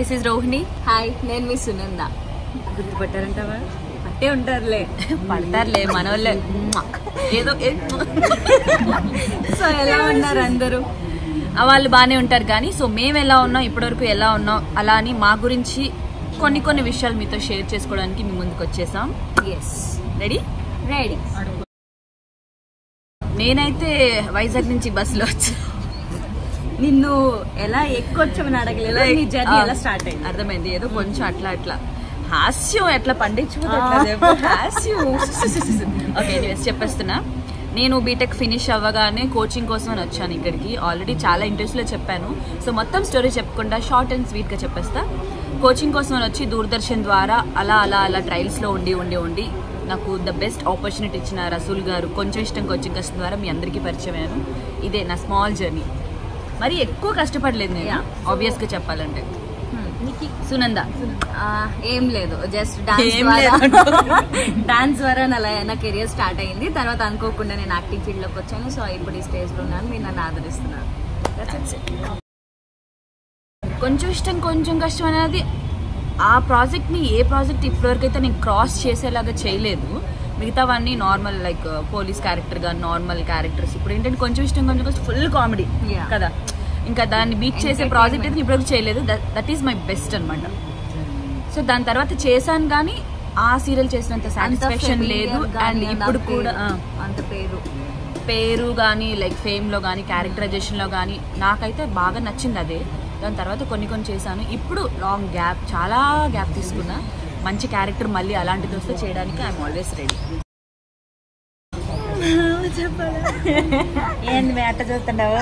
This is Rohini hi నేను మీ సునంద గుర్తుపట్టారంటావా పట్టే ఉంటారులే పడతారులే మనోళ్ళే ఏదో సో ఎలా ఉన్నారు అందరూ ఆ వాళ్ళు బాగానే ఉంటారు కానీ సో మేము ఎలా ఉన్నాం ఇప్పటివరకు ఎలా ఉన్నాం అలా అని మా గురించి కొన్ని కొన్ని విషయాలు మీతో షేర్ చేసుకోవడానికి మీ ముందుకు వచ్చేసాం ఎస్ రెడీ రెడీ నేనైతే వైజాగ్ నుంచి బస్సులో వచ్చా నిన్ను ఎలా ఎక్కొచ్చామని అడగలేదు నీ జర్నీ ఎలా స్టార్ట్ అయింది అర్థమైంది ఏదో కొంచెం అట్లా అట్లా హాస్యం ఎట్లా పండించిపోతే అట్లా చెప్పు. హాస్యం ఓకే ఎనీవేస్ చెప్పేస్తున్నా నేను బీటెక్ ఫినిష్ అవ్వగానే కోచింగ్ కోసం అని వచ్చాను ఇక్కడికి ఆల్రెడీ చాలా ఇంట్రెస్ట్లో చెప్పాను సో మొత్తం స్టోరీ చెప్పకుండా షార్ట్ అండ్ స్వీట్గా చెప్పేస్తా కోచింగ్ కోసం అని వచ్చి దూరదర్శన్ ద్వారా అలా అలా అలా ట్రయల్స్లో ఉండి ఉండి ఉండి నాకు ద బెస్ట్ ఆపర్చునిటీ ఇచ్చిన రసూల్ గారు కొంచెం ఇష్టం కోచింగ్ కష్టం ద్వారా మీ అందరికీ పరిచయం అయ్యాను ఇదే నా స్మాల్ జర్నీ మరి ఎక్కువ కష్టపడలేదు నేను Yeah. ఆబ్వియస్గా చెప్పాలంటే సునంద ఏం లేదు జస్ట్ డాన్స్ ఏం ద్వారా లేదు. డాన్స్ ద్వారా నా నా కెరియర్ స్టార్ట్ అయింది తర్వాత అనుకోకుండా నేను యాక్టింగ్ ఫీల్డ్ లోకి వచ్చాను సో ఇప్పుడు ఈ స్టేజ్ లో ఉన్నాను మీరు నన్ను ఆదరిస్తున్నారు That's it. కొంచెం ఇష్టం కొంచెం కష్టం అనేది ఆ ప్రాజెక్ట్ని ఏ ప్రాజెక్ట్ ఇప్పటివరకు అయితే నేను క్రాస్ చేసేలాగా చేయలేదు మిగతావన్నీ నార్మల్ లైక్ పోలీస్ క్యారెక్టర్గా నార్మల్ క్యారెక్టర్స్ ఇప్పుడు ఏంటంటే కొంచెం ఇష్టం కొంచెం కష్టం ఫుల్ కామెడీ Yeah. కదా ఇంకా దాన్ని బీట్ చేసే ప్రాజెక్ట్ అయితే నేను ఇప్పటివరకు చేయలేదు దట్ ఈస్ మై బెస్ట్ అనమాట సో దాని తర్వాత చేశాను కానీ ఆ సీరియల్ చేసినంత అంత సాటిస్ఫాక్షన్ familiar లేదు గానీ, అండ్ ఇప్పుడు అంత కూడా ఆ. అంత పేరు పేరు కానీ లైక్ ఫేమ్లో కానీ క్యారెక్టరైజేషన్లో కానీ నాకైతే బాగా నచ్చింది అదే దాని తర్వాత కొన్ని కొన్ని చేశాను ఇప్పుడు లాంగ్ గ్యాప్ చాలా గ్యాప్ తీసుకున్నా మంచి క్యారెక్టర్ మళ్ళీ అలాంటిది వస్తే చేయడానికి ఐఎమ్ ఆల్వేస్ రెడీ ఏంది మే అట్ట చూస్తుండవు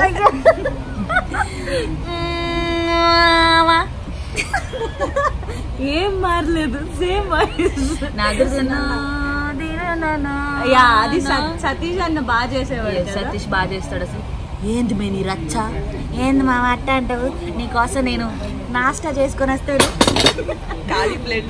ఏం మారలేదు సేమ్ వాయిస్ నాకు యా అది సత్- సతీష్ అన్న బాగా చేసేవాడు కదా. సతీష్ బాగా చేస్తాడు అసలు ఏంది మే నీ రచ్చ ఏంది మా అట్ట అంటావు నీకోసం నేను నాస్టా చేసుకొని వస్తాడు ఖాళీ ప్లేట్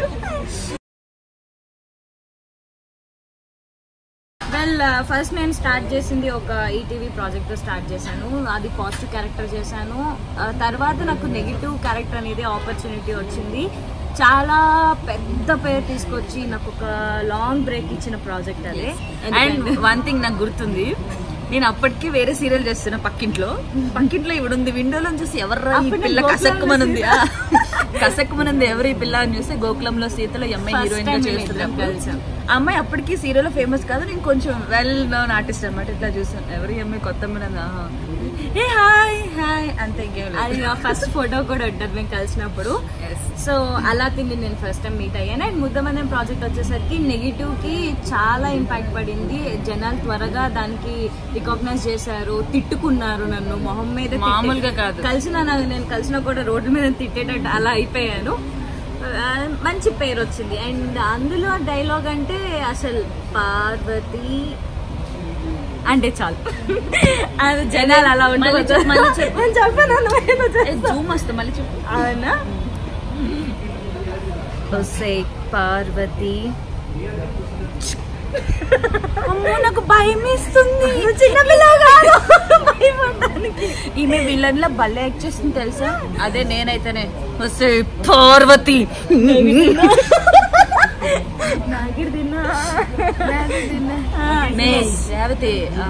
వెల్ ఫస్ట్ నేను స్టార్ట్ చేసింది ఒక ఈటీవీ ప్రాజెక్ట్ తో స్టార్ట్ చేశాను అది పాజిటివ్ క్యారెక్టర్ చేశాను ఆ, తర్వాత నాకు నెగిటివ్ క్యారెక్టర్ అనేది ఆపర్చునిటీ వచ్చింది చాలా పెద్ద పేరు తీసుకొచ్చి నాకు ఒక లాంగ్ బ్రేక్ ఇచ్చిన ప్రాజెక్ట్ అదే అండ్ వన్ థింగ్ నాకు గుర్తుంది నేను అప్పటికి వేరే సీరియల్ చేస్తున్నా పక్కింట్లో పక్కింట్లో ఇవిడ ఉంది విండోలో చూసి ఎవర్రా ఈ అప్పుడు పిల్ల నేను కసక్కుమని ఉంది కసక్కుమని ఉంది ఎవరు ఈ పిల్ల అని చూస్తే గోకులంలో సీతలో ఈ అమ్మాయి First హీరోయిన్ గా time మేము చేస్తుంది ఇద్దరం కలిసాం. ఆ అమ్మాయి అప్పటికి సీరియల్ ఫేమస్ కాదు నేను కొంచెం వెల్ నోన్ ఆర్టిస్ట్ అనమాట ఇట్లా చూసాను ఎవరు ఈ అమ్మాయి కొత్త అమ్మాయి అని, ఆహా. ఏ హాయ్ హాయ్ అంతే ఇంకేం అది లేదు నా ఫస్ట్ ఫోటో కూడా ఉంటుంది మేము కలిసినప్పుడు Yes. సో అలా తిండి నేను ఫస్ట్ టైం మీట్ అయ్యాను అండ్ ముద్దమనే ప్రాజెక్ట్ వచ్చేసరికి నెగిటివ్ కి చాలా ఇంపాక్ట్ పడింది జనాలు త్వరగా దానికి రికగ్నైజ్ చేశారు తిట్టుకున్నారు నన్ను మొహం మీద తిట్టే- మామూలుగా కాదు. కలిసిన నా- నేను కలిసిన కూడా రోడ్ల మీద తిట్టేటట్టు అలా అయిపోయాను ఆ, మంచి పేరు వచ్చింది అండ్ అందులో డైలాగ్ అంటే అసలు పార్వతి అంటే చాలు అది జనాలు అలా మళ్ళీ ఉంటారు చెప్పు, మళ్ళీ చెప్పు. నేను చెప్పాను నువ్వేమో చెప్పు. జూమ్ వస్తే మళ్ళీ చెప్పు అవునా ఒసే పార్వతి అమ్మో నాకు భయం వేస్తుంది ఈమె విలన్ లో భలే యాక్ట్ చేస్తుంది తెలుసా అదే నేనైతేనే వస్తే పార్వతి మే రేవతి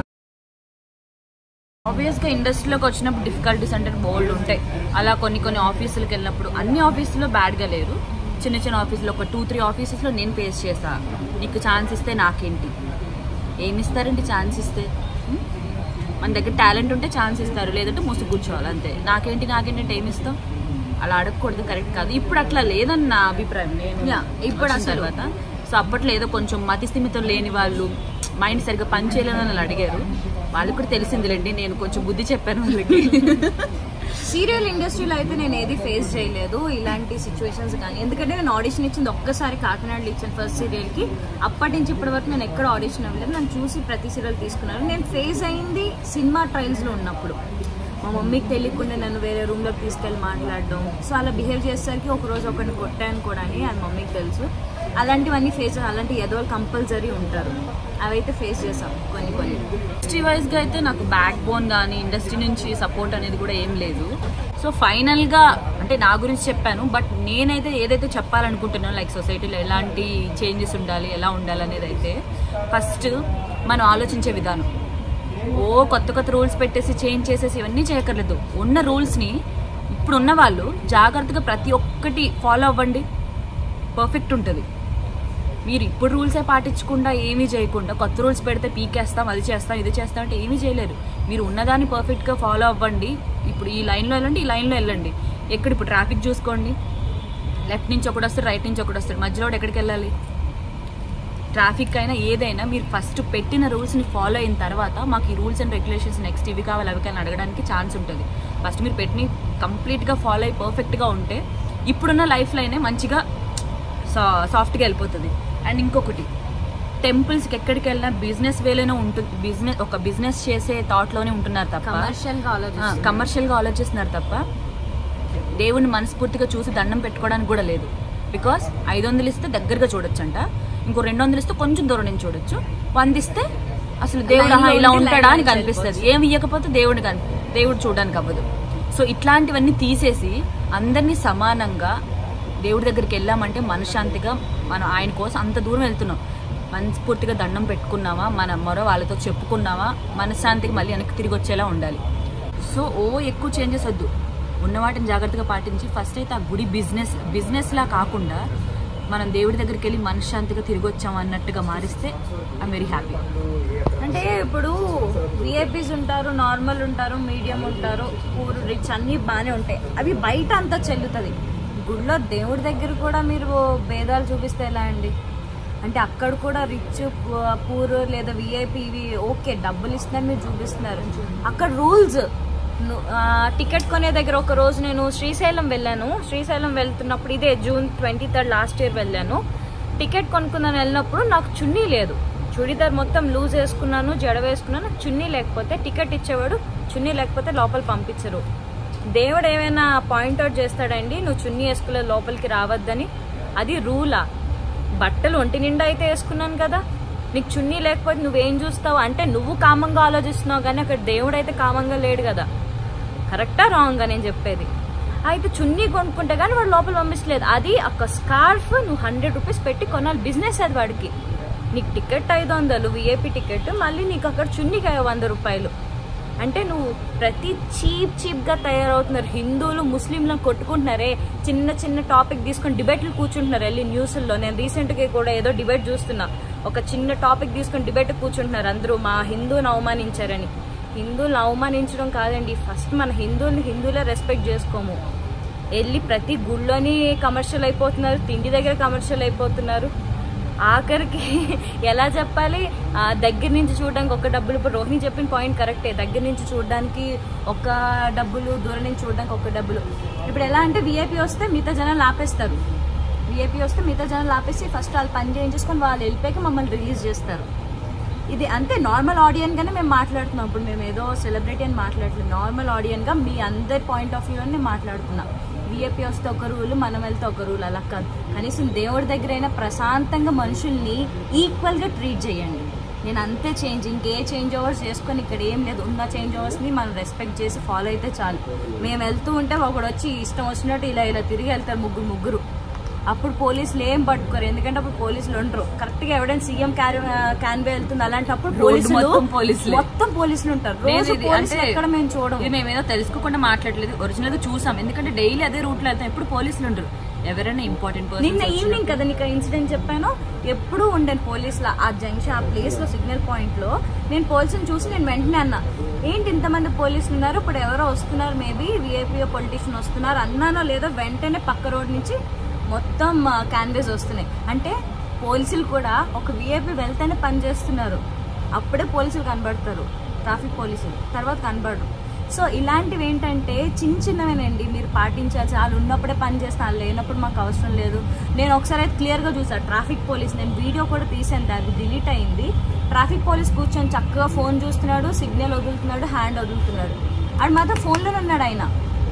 ఆబ్వియస్ గా ఇండస్ట్రీలోకి వచ్చినప్పుడు డిఫికల్టీస్ అంటే బోల్డ్ ఉంటాయి అలా కొన్ని కొన్ని ఆఫీసులకు వెళ్ళినప్పుడు అన్ని ఆఫీసులో బ్యాడ్ గా లేరు చిన్న చిన్న ఆఫీసులో ఒక టూ త్రీ ఆఫీసెస్ లో నేను ఫేస్ చేసా నీకు ఛాన్స్ ఇస్తే నాకేంటి ఏమి ఇస్తారండి ఛాన్స్ ఇస్తే ఉం? మన దగ్గర టాలెంట్ ఉంటే ఛాన్స్ ఇస్తారు లేదంటే ముసుగు కూర్చోవాలి అంతే నాకేంటి నాకేంటి అంటే ఏమి ఇస్తాం అలా అడగకూడదు కరెక్ట్ కాదు ఇప్పుడు అట్లా లేదని నా అభిప్రాయం నేను Yeah, ఇప్పుడు వచ్చిన అసలు- తర్వాత సో అప్పట్లో ఏదో కొంచెం మతి స్థిమితం లేని వాళ్ళు మైండ్ సరిగ్గా పని చేయలేదని వాళ్ళు అడిగారు వాళ్ళకి కూడా తెలిసిందిలేండి నేను కొంచెం బుద్ధి చెప్పాను వాళ్ళకి సీరియల్ ఇండస్ట్రీలో అయితే నేను ఏది ఫేస్ చేయలేదు ఇలాంటి సిచ్యువేషన్స్ కానీ ఎందుకంటే నేను ఆడిషన్ ఇచ్చింది ఒక్కసారి కాకినాడలో ఇచ్చాను ఫస్ట్ సీరియల్ కి అప్పటి నుంచి ఇప్పటి వరకు నేను ఎక్కడ ఆడిషన్ అవ్వలేదు నన్ను చూసి ప్రతి సీరియల్ తీసుకున్నారు నేను ఫేస్ అయింది సినిమా ట్రయల్స్ లో ఉన్నప్పుడు మా మమ్మీకి తెలియకుండా నన్ను వేరే రూమ్ లోకి తీసుకెళ్ళి మాట్లాడడం సో అలా బిహేవ్ చేసేసరికి ఒక రోజు ఒకరిని కొట్టాను కూడా అని అది మమ్మీకి తెలుసు అలాంటివన్నీ ఫేస్ అలాంటి ఎదవలు కంపల్సరీ ఉంటారు అవైతే ఫేస్ చేసాం కొన్ని కొన్ని ఇండస్ట్రీ వైజ్ గా అయితే నాకు బ్యాక్ బోన్ కానీ ఇండస్ట్రీ నుంచి సపోర్ట్ అనేది కూడా ఏం లేదు సో ఫైనల్ గా అంటే నా గురించి చెప్పాను బట్ నేనైతే ఏదైతే చెప్పాలనుకుంటున్నానో లైక్ సొసైటీలో ఎలాంటి చేంజెస్ ఉండాలి ఎలా ఉండాలి అనేది అయితే ఫస్ట్ మనం ఆలోచించే విధానం ఓ కొత్త కొత్త రూల్స్ పెట్టేసి చేంజ్ చేసేసి ఇవన్నీ చేయక్కర్లేదు ఉన్న రూల్స్ని ఇప్పుడు ఉన్న వాళ్ళు జాగ్రత్తగా ప్రతి ఒక్కటి ఫాలో అవ్వండి పర్ఫెక్ట్ ఉంటుంది మీరు ఇప్పుడు రూల్సే పాటించకుండా ఏమీ చేయకుండా కొత్త రూల్స్ పెడితే పీకేస్తాం అది చేస్తాం ఇది చేస్తాం అంటే ఏమీ చేయలేరు మీరు ఉన్నదాన్ని పర్ఫెక్ట్గా ఫాలో అవ్వండి ఇప్పుడు ఈ లైన్లో వెళ్ళండి ఈ లైన్లో వెళ్ళండి ఎక్కడ ఇప్పుడు ట్రాఫిక్ చూసుకోండి లెఫ్ట్ నుంచి ఒకటి వస్తాడు రైట్ నుంచి ఒకటి వస్తాడు మధ్యలో ఒకడు ఎక్కడికి వెళ్ళాలి ట్రాఫిక్ అయినా ఏదైనా మీరు ఫస్ట్ పెట్టిన రూల్స్ని ఫాలో అయిన తర్వాత మాకు ఈ రూల్స్ అండ్ రెగ్యులేషన్స్ నెక్స్ట్ ఇవి కావాలి అవి కావాలి అడగడానికి ఛాన్స్ ఉంటుంది ఫస్ట్ మీరు పెట్టిన కంప్లీట్గా ఫాలో అయ్యి పర్ఫెక్ట్గా ఉంటే ఇప్పుడున్న లైఫ్లోనే మంచిగా సా సాఫ్ట్గా వెళ్ళిపోతుంది అండ్ ఇంకొకటి టెంపుల్స్కి ఎక్కడికి వెళ్ళినా బిజినెస్ వేలోనే ఉంటుంది బిజినెస్ ఒక బిజినెస్ చేసే థాట్లోనే ఉంటున్నారు తప్ప కమర్షియల్ గా ఆలోచిస్తాను కమర్షియల్గా ఆలోచిస్తున్నారు తప్ప దేవుణ్ణి మనస్ఫూర్తిగా చూసి దండం పెట్టుకోవడానికి కూడా లేదు బికాస్ ఐదు వందలు ఇస్తే దగ్గరగా చూడొచ్చంట ఇంకో రెండు వందలు ఇస్తే కొంచెం దూరం నుంచి చూడొచ్చు వంద ఇస్తే అసలు దేవుడు Line లో ఆహా, ఇలా ఉంటే ఉంటాడా line అని నుంచి కనిపిస్తుంది ఏమి ఇవ్వకపోతే దేవుడు కని దేవుడు చూడడానికి అవ్వదు సో ఇట్లాంటివన్నీ తీసేసి అందరినీ సమానంగా దేవుడి దగ్గరికి వెళ్ళామంటే మనశ్శాంతిగా మనం ఆయన కోసం అంత దూరం వెళ్తున్నాం మనస్ఫూర్తిగా దండం పెట్టుకున్నామా మన మొర వాళ్ళతో చెప్పుకున్నామా మనశ్శాంతికి మళ్ళీ వెనక్కి తిరిగి వచ్చేలా ఉండాలి సో ఓ ఎక్కువ చేంజెస్ వద్దు ఉన్న వాటిని జాగ్రత్తగా పాటించి ఫస్ట్ అయితే ఆ గుడి బిజినెస్ బిజినెస్లా కాకుండా మనం దేవుడి దగ్గరికి వెళ్ళి మనశ్శాంతిగా తిరిగి వచ్చాం అన్నట్టుగా మారిస్తే ఐఎమ్ వెరీ హ్యాపీ అంటే ఇప్పుడు విఐపీస్ ఉంటారు నార్మల్ ఉంటారు మీడియం ఉంటారు పూర్ రిచ్ అన్ని బాగానే ఉంటాయి అవి బయట అంతా చెల్లుతుంది గుడిలో దేవుడి దగ్గర కూడా మీరు భేదాలు చూపిస్తే ఎలా అండి అంటే అక్కడ కూడా రిచ్ పూర్ లేదా విఐపి ఇవి ఓకే డబ్బులు ఇస్తున్నారు మీరు చూపిస్తున్నారు అక్కడ రూల్స్ టికెట్ కొనే దగ్గర ఒక రోజు నేను శ్రీశైలం వెళ్ళాను శ్రీశైలం వెళ్తున్నప్పుడు ఇదే June twenty third last year వెళ్ళాను టికెట్ కొనుక్కుందని వెళ్ళినప్పుడు నాకు చున్నీ లేదు చుడీదార్ మొత్తం లూజ్ వేసుకున్నాను జడ వేసుకున్నాను నాకు చున్నీ లేకపోతే టికెట్ ఇచ్చేవాడు చున్నీ లేకపోతే లోపల పంపించరు దేవుడు ఏమైనా పాయింట్అవుట్ చేస్తాడండి నువ్వు చున్నీ వేసుకోలేదు లోపలికి రావద్దని అది రూలా బట్టలు ఒంటి నిండా అయితే వేసుకున్నాను కదా నీకు చున్నీ లేకపోతే నువ్వేం చూస్తావు అంటే నువ్వు కామంగా ఆలోచిస్తున్నావు కానీ అక్కడ దేవుడు అయితే కామంగా లేడు కదా కరెక్టా రాంగా నేను చెప్పేది అయితే చున్నీ కొనుక్కుంటే కానీ వాడు లోపల పంపించలేదు అది ఒక స్కార్ఫ్ నువ్వు హండ్రెడ్ రూపీస్ పెట్టి కొనాలి బిజినెస్ అది వాడికి నీకు టికెట్ ఐదు వందలు విఐపి టికెట్ మళ్ళీ నీకు అక్కడ చున్నీకి వంద రూపాయలు అంటే నువ్వు ప్రతి చీప్ చీప్గా తయారవుతున్నారు హిందువులు ముస్లింలను కొట్టుకుంటున్నారే చిన్న చిన్న టాపిక్ తీసుకొని డిబేట్లు కూర్చుంటున్నారు వెళ్ళి న్యూస్లో నేను రీసెంట్గా కూడా ఏదో డిబేట్ చూస్తున్నా ఒక చిన్న టాపిక్ తీసుకొని డిబేట్ కూర్చుంటున్నారు అందరూ మా హిందువుని అవమానించారని హిందువులను అవమానించడం కాదండి ఫస్ట్ మన హిందువుల్ని హిందువులే రెస్పెక్ట్ చేసుకోము వెళ్ళి ప్రతి గుళ్ళోని కమర్షియల్ అయిపోతున్నారు తిండి దగ్గర కమర్షియల్ అయిపోతున్నారు ఆఖరికి ఎలా చెప్పాలి ఆ, దగ్గర నుంచి చూడడానికి ఒక డబ్బులు ఇప్పుడు రోహిణి చెప్పిన పాయింట్ కరెక్టే దగ్గర నుంచి చూడడానికి ఒక డబ్బులు దూరం నుంచి చూడడానికి ఒక డబ్బులు ఇప్పుడు ఎలా అంటే విఐపి వస్తే మిగతా జనాలు ఆపేస్తారు విఐపి వస్తే మిగతా జనాలు ఆపేసి ఫస్ట్ వాళ్ళు పని చేయించేసుకొని వాళ్ళు వెళ్ళిపోయాక మమ్మల్ని రిలీజ్ చేస్తారు ఇది అంతే నార్మల్ ఆడియన్ గానే మేము మాట్లాడుతున్నాం ఇప్పుడు మేము ఏదో సెలబ్రిటీ అని మాట్లాడలేదు నార్మల్ ఆడియన్ గా మీ అందరి పాయింట్ ఆఫ్ వ్యూ అని నేను మాట్లాడుతున్నా విఐపి వస్తే ఒక రూల్ మనం వెళ్తే ఒక రూల్ అలా కాదు కనీసం దేవుడి దగ్గర అయినా ప్రశాంతంగా మనుషుల్ని ఈక్వల్ గా ట్రీట్ చేయండి నేను అంతే చేంజ్ ఇంకే చేంజ్ ఓవర్స్ చేసుకొని ఇక్కడ ఏం లేదు ఉన్న చేంజ్ ఓవర్స్ ని మనం రెస్పెక్ట్ చేసి ఫాలో అయితే చాలు మేము వెళ్తూ ఉంటే ఒకడు వచ్చి ఇష్టం వచ్చినట్టు ఇలా ఇలా తిరిగి వెళ్తారు ముగ్గురు ముగ్గురు అప్పుడు పోలీసులు ఏం పట్టుకోరు ఎందుకంటే అప్పుడు పోలీసులు ఉండరు కరెక్ట్ గా ఎవిడెన్స్ సీఎం క్యాన్వే వెళ్తుంది అలాంటప్పుడు రోడ్డు పోలీసులు మొత్తం పోలీసులే. మొత్తం పోలీసులు ఉంటారు లేదు రోజు ఇది పోలీసులు అంటే ఎక్కడ మేము చూడం ఇది మేమేదో తెలుసుకోకుండా మాట్లాడలేదు ఒరిజినల్ గా చూసాం ఎందుకంటే డైలీ అదే రూట్ లో వెళ్తాం ఎప్పుడు పోలీసులు ఉండరు ఎవరైనా ఇంపార్టెంట్ నిన్న పర్సన్ ఈవినింగ్ కదా నీకు ఇన్సిడెంట్ చెప్పాను ఎప్పుడు ఉండేది పోలీసులు ఆ జంక్షన్ ఆ ప్లేస్ లో సిగ్నల్ పాయింట్ లో నేను పోలీసుని చూసి నేను వెంటనే అన్నా ఏంటి ఇంతమంది పోలీసులు ఉన్నారు ఇప్పుడు ఎవరో వస్తున్నారు మేబీ విఐపీ పొలిటీషియన్ వస్తున్నారు అన్నానో లేదో వెంటనే పక్క రోడ్ నుంచి మొత్తం క్యాన్వేస్ వస్తున్నాయి అంటే పోలీసులు కూడా ఒక విఐపీ వెళ్తేనే పని చేస్తున్నారు అప్పుడే పోలీసులు కనబడతారు ట్రాఫిక్ పోలీసులు తర్వాత కనబడరు సో ఇలాంటివి ఏంటంటే చిన్న చిన్నవేనండి మీరు పాటించాలి వాళ్ళు ఉన్నప్పుడే పని చేస్తాను లేనప్పుడు మాకు అవసరం లేదు నేను ఒకసారి అయితే క్లియర్గా చూసాను ట్రాఫిక్ పోలీస్ నేను వీడియో కూడా తీసాను అది డిలీట్ అయింది ట్రాఫిక్ పోలీస్ కూర్చొని చక్కగా ఫోన్ చూస్తున్నాడు సిగ్నల్ వదులుతున్నాడు హ్యాండ్ వదులుతున్నాడు ఆడు మాత్రం ఫోన్లోనే ఉన్నాడు ఆయన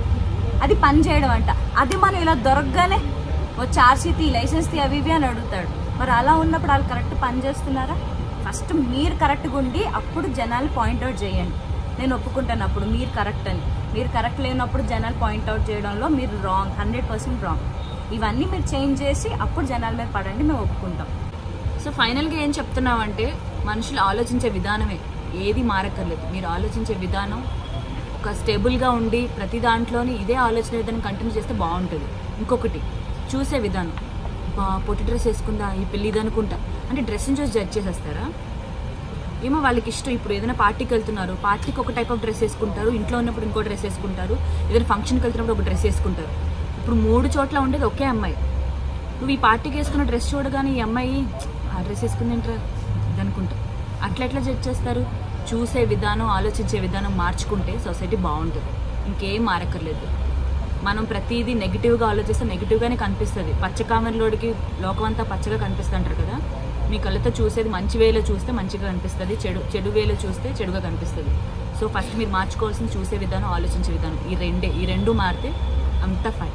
అది పని చేయడం అంట అది మనం ఇలా దొరకగానే వచ్చి ఆర్సీ తీ లైసెన్స్ తీ అవి ఇవి అని అడుగుతాడు మరి అలా ఉన్నప్పుడు వాళ్ళు కరెక్ట్ పని చేస్తున్నారా ఫస్ట్ మీరు కరెక్ట్గా ఉండి అప్పుడు జనాలు పాయింట్అవుట్ చేయండి నేను ఒప్పుకుంటాను అప్పుడు మీరు కరెక్ట్ అని మీరు కరెక్ట్ లేనప్పుడు జనాలు పాయింట్అవుట్ చేయడంలో మీరు రాంగ్ హండ్రెడ్ పర్సెంట్ రాంగ్ ఇవన్నీ మీరు చేంజ్ చేసి అప్పుడు జనాల మీద పడండి మేము ఒప్పుకుంటాం సో ఫైనల్గా ఏం చెప్తున్నామంటే మనుషులు ఆలోచించే విధానమే ఏది మారక్కర్లేదు మీరు ఆలోచించే విధానం ఒక స్టేబుల్గా ఉండి ప్రతి దాంట్లోని ఇదే ఆలోచన విధానం కంటిన్యూ చేస్తే బాగుంటుంది ఇంకొకటి చూసే విధానం బా పొట్టి డ్రెస్ వేసుకుందా ఈ పెళ్ళి ఇది అనుకుంటా అంటే డ్రెస్ని చూసి జడ్జ్ చేసేస్తారా ఏమో వాళ్ళకి ఇష్టం ఇప్పుడు ఏదైనా పార్టీకి వెళ్తున్నారు పార్టీకి ఒక టైప్ ఆఫ్ డ్రెస్ వేసుకుంటారు ఇంట్లో ఉన్నప్పుడు ఇంకో డ్రెస్ వేసుకుంటారు ఏదైనా ఫంక్షన్కి వెళ్తున్నప్పుడు ఒక డ్రెస్ వేసుకుంటారు ఇప్పుడు మూడు చోట్ల ఉండేది ఒకే అమ్మాయి నువ్వు ఈ పార్టీకి వేసుకున్న డ్రెస్ చూడగానే ఈ అమ్మాయి ఆ డ్రెస్ వేసుకుంది ఏంట్రా ఇది అనుకుంటా అట్లా ఎట్లా జడ్జ్ చేస్తారు చూసే విధానం ఆలోచించే విధానం మార్చుకుంటే సొసైటీ బాగుంటుంది ఇంకేం మారక్కర్లేదు మనం ప్రతిదీ నెగిటివ్గా ఆలోచిస్తే నెగిటివ్గానే కనిపిస్తుంది పచ్చకామెరలోడికి లోకం అంతా పచ్చగా కనిపిస్తుంది అంటారు కదా మీ కళ్ళతో చూసేది మంచి వేలో చూస్తే మంచిగా కనిపిస్తుంది చెడు చెడు వేలో చూస్తే చెడుగా కనిపిస్తుంది సో ఫస్ట్ మీరు మార్చుకోవాల్సింది చూసే విధానం ఆలోచించే విధానం ఈ రెండే ఈ రెండు మారితే అంతా ఫైన్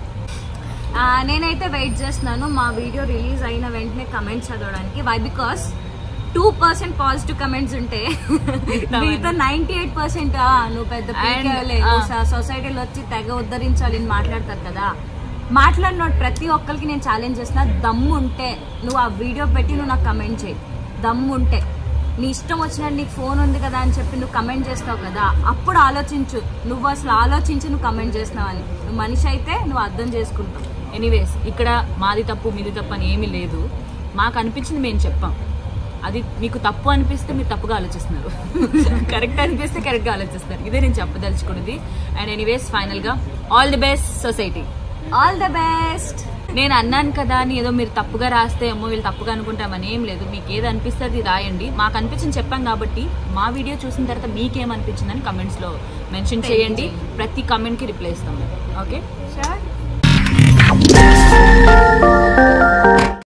ఆ, నేనైతే వెయిట్ చేస్తున్నాను మా వీడియో రిలీజ్ అయిన వెంటనే కమెంట్స్ చదవడానికి why because two percent positive comments ఉంటే మిగతా నైన్టీ ఎయిట్ పర్సెంట్ నువ్వు పెద్ద And, పీకేలే, ఆ. నువ్వు స- సొసైటీలో వచ్చి తెగ ఉద్ధరించాలి అని మాట్లాడతారు కదా మాట్లాడినోడు ప్రతి ఒక్కరికి నేను ఛాలెంజ్ చేస్తున్నా దమ్ము ఉంటే నువ్వు ఆ వీడియో పెట్టి నువ్వు నాకు కమెంట్ చేయి దమ్ము ఉంటే నీ ఇష్టం వచ్చినట్టు నీకు ఫోన్ ఉంది కదా అని చెప్పి నువ్వు కమెంట్ చేస్తావు కదా అప్పుడు ఆలోచించు నువ్వు అసలు ఆలోచించి నువ్వు కమెంట్ చేస్తున్నావు అని నువ్వు మనిషి అయితే నువ్వు అర్థం చేసుకుంటావు ఎనీవేస్ ఇక్కడ మాది తప్పు మీది తప్పు అని ఏమీ లేదు మాకు అనిపించింది మేము చెప్పాం అది మీకు తప్పు అనిపిస్తే మీరు తప్పుగా ఆలోచిస్తున్నారు కరెక్ట్ అనిపిస్తే కరెక్ట్గా ఆలోచిస్తారు ఇదే నేను చెప్పదలుచుకున్నది అండ్ ఎనీవేస్ ఫైనల్గా all the best society all the best నేను అన్నాను కదా అని ఏదో మీరు తప్పుగా రాస్తే అమ్మో వీళ్ళు తప్పుగా అనుకుంటామని ఏం లేదు మీకు ఏది అనిపిస్తే అది రాయండి మాకు అనిపించింది చెప్పాం కాబట్టి మా వీడియో చూసిన తర్వాత మీకేమనిపించిందని కమెంట్స్లో మెన్షన్ చేయండి ప్రతి కమెంట్కి రిప్లై ఇస్తాం ఓకే షూర్